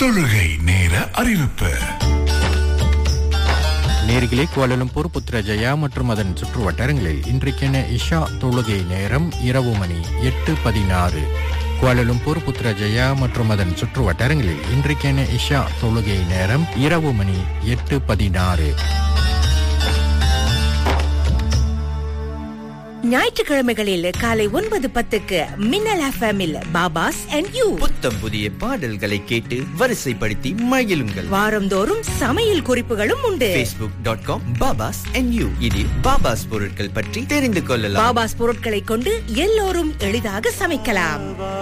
தொழுகை நேர அறிவிப்பு நேர்களே கோலலம்பூர் புத்ரஜயா மற்றும் அதன் சுற்று வட்டாரங்களில் இன்றைக்கென இஷா தொழுகை நேரம் இரவு மணி எட்டு பதினாறு கோலலம்பூர் புத்ரஜயா மற்றும் அதன் சுற்று வட்டாரங்களில் இன்றைக்கென இஷா தொழுகை நேரம் இரவு மணி எட்டு பதினாறு ஞாயிற்றுக்கிழமைகளில் காலை ஒன்பது பத்துக்கு மின்னல் எஃப்எம்மில் பாபாஸ் அண்ட் யூ புத்தம் புதிய பாடல்களை கேட்டு வரிசைப்படுத்தி மகிழுங்கள் வாரந்தோறும் சமையல் குறிப்புகளும் உண்டு facebook.com டாட் காம் பாபாஸ் yu இதில் பாபாஸ் பொருட்கள் பற்றி தெரிந்து கொள்ளலாம் பாபாஸ் பொருட்களை கொண்டு எல்லோரும் எளிதாக சமைக்கலாம்